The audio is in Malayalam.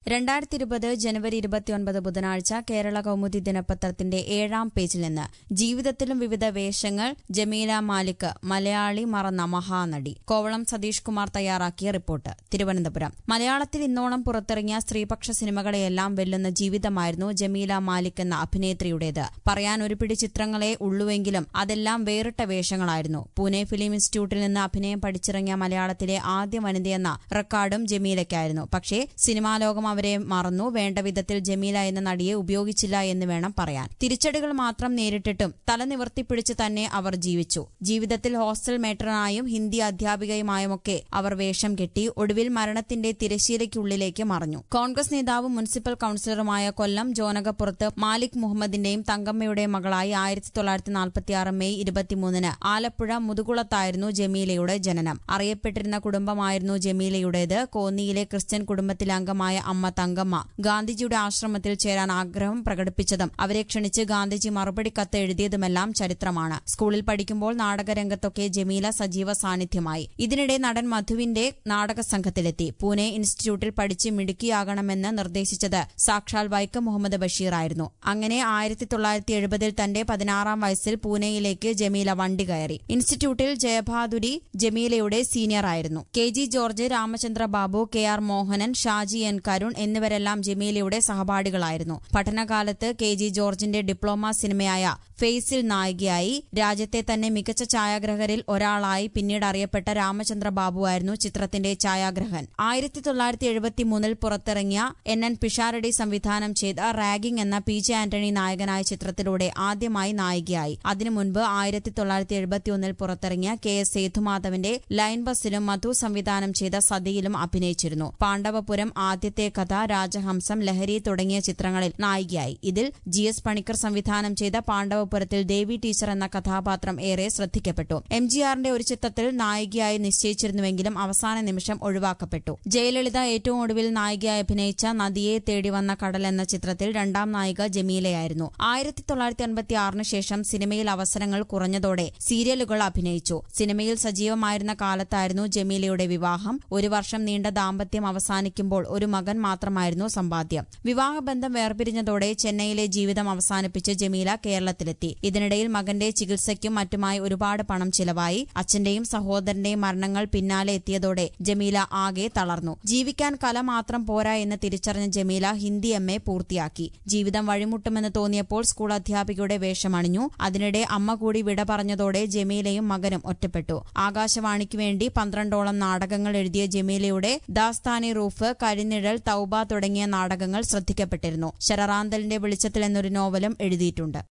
രണ്ടായിരത്തി ഇരുപത് ജനുവരി ഇരുപത്തിയൊൻപത് ബുധനാഴ്ച കേരള കൗമുദി ദിനപത്രത്തിന്റെ ഏഴാം പേജിൽ നിന്ന് ജീവിതത്തിലും വിവിധ വേഷങ്ങൾ ജമീല മാലിക് മലയാളി മറന്ന മഹാനടി കോവളം സതീഷ് കുമാർ തയ്യാറാക്കിയ റിപ്പോർട്ട് തിരുവനന്തപുരം മലയാളത്തിൽ ഇന്നോണം പുറത്തിറങ്ങിയ സ്ത്രീപക്ഷ സിനിമകളെയെല്ലാം വെല്ലുന്ന ജീവിതമായിരുന്നു ജമീല മാലിക് എന്ന അഭിനേത്രിയുടേത് പറയാൻ ഒരു പിടി ചിത്രങ്ങളെ ഉള്ളുവെങ്കിലും അതെല്ലാം വേറിട്ട വേഷങ്ങളായിരുന്നു പൂനെ ഫിലിം ഇൻസ്റ്റിറ്റ്യൂട്ടിൽ നിന്ന് അഭിനയം പഠിച്ചിറങ്ങിയ മലയാളത്തിലെ ആദ്യ വനിതയെന്ന റെക്കോർഡും ജമീലയ്ക്കായിരുന്നു പക്ഷേ സിനിമാ ലോകം അവരെ മറന്നു വേണ്ട വിധത്തിൽ ജമീല എന്ന നടിയെ ഉപയോഗിച്ചില്ല എന്ന് വേണം പറയാൻ തിരിച്ചടികൾ മാത്രം നേരിട്ടിട്ടും തല നിവർത്തിപ്പിടിച്ച് തന്നെ അവർ ജീവിച്ചു ജീവിതത്തിൽ ഹോസ്റ്റൽ മേട്രനായും ഹിന്ദി അധ്യാപികയുമായുമൊക്കെ അവർ വേഷം കെട്ടി ഒടുവിൽ മരണത്തിന്റെ തിരശ്ശീലയ്ക്കുള്ളിലേക്ക് മറഞ്ഞു കോൺഗ്രസ് നേതാവും മുനിസിപ്പൽ കൌൺസിലറുമായ കൊല്ലം ജോനകപ്പുറത്ത് മാലിക് മുഹമ്മദിന്റെയും തങ്കമ്മയുടെ മകളായി ആയിരത്തി തൊള്ളായിരത്തി നാൽപ്പത്തിയാറ് മെയ് ഇരുപത്തിമൂന്നിന് ആലപ്പുഴ മുതുകുളത്തായിരുന്നു ജമീലയുടെ ജനനം അറിയപ്പെട്ടിരുന്ന കുടുംബമായിരുന്നു ജമീലയുടേത് കോന്നിയിലെ ക്രിസ്ത്യൻ കുടുംബത്തിലെ അംഗമായ അമ്മ തങ്കമ്മ ഗാന്ധിജിയുടെ ആശ്രമത്തിൽ ചേരാൻ ആഗ്രഹം പ്രകടിപ്പിച്ചതും അവരെ ക്ഷണിച്ച് ഗാന്ധിജി മറുപടി കത്ത് എഴുതിയതുമെല്ലാം ചരിത്രമാണ് സ്കൂളിൽ പഠിക്കുമ്പോൾ നാടകരംഗത്തൊക്കെ ജമീല സജീവ സാന്നിധ്യമായി ഇതിനിടെ നടൻ മധുവിന്റെ നാടക സംഘത്തിലെത്തി പൂനെ ഇൻസ്റ്റിറ്റ്യൂട്ടിൽ പഠിച്ച് മിടുക്കിയാകണമെന്ന് നിർദ്ദേശിച്ചത് സാക്ഷാൽ വൈക്കം മുഹമ്മദ് ബഷീറായിരുന്നു അങ്ങനെ ആയിരത്തി തൊള്ളായിരത്തി എഴുപതിൽ തന്റെ പതിനാറാം വയസ്സിൽ പൂനെയിലേക്ക് ജമീല വണ്ടി കയറി ഇൻസ്റ്റിറ്റ്യൂട്ടിൽ ജയഭാദുരി ജമീലയുടെ സീനിയർ ആയിരുന്നു K G George Ramachandra Babu K R Mohanan Shaji N Karun എന്നിവരെല്ലാം ജമീലയുടെ സഹപാഠികളായിരുന്നു പഠനകാലത്ത് കെ ജി ജോർജിന്റെ ഡിപ്ലോമ സിനിമയായ ഫേസിൽ നായികയായി രാജ്യത്തെ തന്നെ മികച്ച ഛായാഗ്രഹകരിൽ ഒരാളായി പിന്നീട് അറിയപ്പെട്ട രാമചന്ദ്ര ബാബുവായിരുന്നു ചിത്രത്തിന്റെ ഛായാഗ്രഹൻ ആയിരത്തി തൊള്ളായിരത്തി എഴുപത്തിമൂന്നിൽ പുറത്തിറങ്ങിയ എൻ എൻ പിഷാരടി സംവിധാനം ചെയ്ത റാഗിംഗ് എന്ന പി ജെ ആന്റണി നായകനായ ചിത്രത്തിലൂടെ ആദ്യമായി നായികയായി അതിനു മുൻപ് ആയിരത്തി തൊള്ളായിരത്തി എഴുപത്തിയൊന്നിൽ പുറത്തിറങ്ങിയ കെ എസ് സേതുമാധവന്റെ ലൈൻ ബസിലും മധു സംവിധാനം ചെയ്ത സതിയിലും അഭിനയിച്ചിരുന്നു പാണ്ഡവപുരം ആദ്യത്തെ കഥ രാജഹംസം ലഹരി തുടങ്ങിയ ചിത്രങ്ങളിൽ നായികയായി ഇതിൽ ജി എസ് പണിക്കർ സംവിധാനം ചെയ്ത പാണ്ഡവപുരത്തിൽ ദേവി ടീച്ചർ എന്ന കഥാപാത്രം ഏറെ ശ്രദ്ധിക്കപ്പെട്ടു എം ജി ആറിന്റെ ഒരു ചിത്രത്തിൽ നായികയായി നിശ്ചയിച്ചിരുന്നുവെങ്കിലും അവസാന നിമിഷം ഒഴിവാക്കപ്പെട്ടു ജയലളിത ഏറ്റവും ഒടുവിൽ നായികയായി അഭിനയിച്ച നദിയെ തേടി വന്ന കടൽ എന്ന ചിത്രത്തിൽ രണ്ടാം നായിക ജമീലയായിരുന്നു ആയിരത്തി തൊള്ളായിരത്തി അൻപത്തി ആറിന് ശേഷം സിനിമയിൽ അവസരങ്ങൾ കുറഞ്ഞതോടെ സീരിയലുകൾ അഭിനയിച്ചു സിനിമയിൽ സജീവമായിരുന്ന കാലത്തായിരുന്നു ജമീലയുടെ വിവാഹം ഒരു വർഷം നീണ്ട ദാമ്പത്യം അവസാനിക്കുമ്പോൾ ഒരു മകൻ മാത്രമായിരുന്നു സമ്പാദ്യം വിവാഹബന്ധം വേർപിരിഞ്ഞതോടെ ചെന്നൈയിലെ ജീവിതം അവസാനിപ്പിച്ച് ജമീല കേരളത്തിലെത്തി ഇതിനിടയിൽ മകന്റെ ചികിത്സയ്ക്കും മറ്റുമായി ഒരുപാട് പണം ചിലവായി അച്ഛന്റെയും സഹോദരന്റെയും മരണങ്ങൾ പിന്നാലെ എത്തിയതോടെ ജമീല ആകെ തളർന്നു ജീവിക്കാൻ കല മാത്രം പോരാ എന്ന് തിരിച്ചറിഞ്ഞ ജമീല ഹിന്ദി എം എ പൂർത്തിയാക്കി ജീവിതം വഴിമുട്ടുമെന്ന് തോന്നിയപ്പോൾ സ്കൂൾ അധ്യാപികയുടെ വേഷമണിഞ്ഞു അതിനിടെ അമ്മ കൂടി വിട പറഞ്ഞതോടെ ജമീലയും മകനും ഒറ്റപ്പെട്ടു ആകാശവാണിക്ക് വേണ്ടി പന്ത്രണ്ടോളം നാടകങ്ങൾ എഴുതിയ ജമീലയുടെ ദാസ്താനി റൂഫ് കരിനിഴൽ തൌബ തുടങ്ങിയ നാടകങ്ങൾ ശ്രദ്ധിക്കപ്പെട്ടിരുന്നു ശരറാന്തലിന്റെ വെളിച്ചത്തിൽ എന്നൊരു നോവലും എഴുതിയിട്ടുണ്ട്